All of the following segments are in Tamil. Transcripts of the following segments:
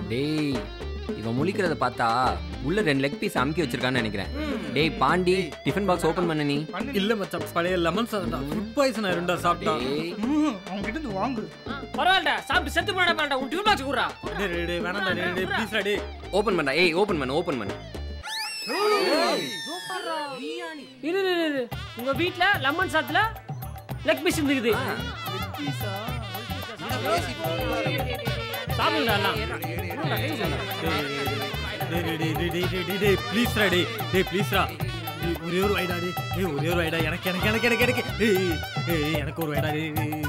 டேய் இவன் முழிக்கிறத பார்த்தா உள்ள ரெண்டு லெக் பீஸ் அமுக்கி வச்சிருக்கான்னு நினைக்கிறேன் டேய் பாண்டி டிஃபன் பாக்ஸ் ஓபன் பண்ண நீ இல்ல மச்சான் பழைய லெமன் சாதம்டா ஃபுட் பாய்சன் ஆயிரும்டா சாப்பிட்டா டேய் அவங்க கிட்ட இருந்து வாங்கு பரவாயில்லடா சாப்பிட்டு செத்து போட மாட்டா உன் டிஃபன் பாக்ஸ் குடுறா டேய் டேய், டேய் வேணாம்டா டேய் டேய் ப்ளீஸ்டா டேய் ஓபன் பண்ணா ஏய் ஓபன் பண்ணு ஓபன் பண்ணு இரு இரு, இரு உங்க வீட்ல லெமன் சாத்துல லெக் பீஸ் இருக்குது சாப்பிடுங்கடா எல்லாம் டேய் டேய் டேய் டேய் டேய் டேய் டேய் ப்ளீஸ்டா டேய் டேய் ப்ளீஸ்டா டேய் ஒரே ஒரு வைடா டேய் டேய் ஒரே ஒரு வைடா எனக்கு எனக்கு எனக்கு எனக்கு எனக்கு டேய் டேய் எனக்கு ஒரு வைடா டேய் டேய்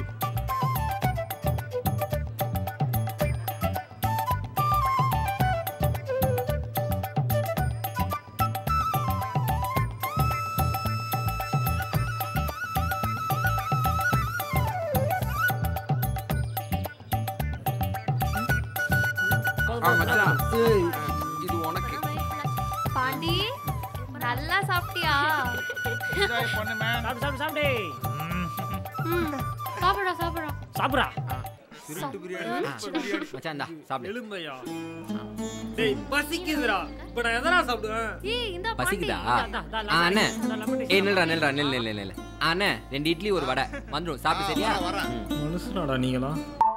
ஆ மச்சான் இது உனக்கு பாண்டி நல்லா சாப்பிட்டியா என்ஜாய் பண்ணு மேன் சாப்பிடு சாப்பிடு சாப்பிடு ம் சாப்பிடா சாப்பிடா சாப்பிடுறா மச்சான் இந்தா சாப்பிடு எழுந்தையா டேய் பசிக்குதுடா இப்போ நான் எதனா சாப்பிடுவேன் ஏய் இந்த பாண்டி பசிக்குதா இந்தா, இந்தா, ஆ, அண்ணே இந்தா, lemon tea ஏய் நில்றா நில்றா நில் நில் நில் நில் அண்ணே ரெண்டு இட்லி ஒரு வடை வந்துடும் சாப்பிடு சரியா ம். மனுஷனாடா நீங்களா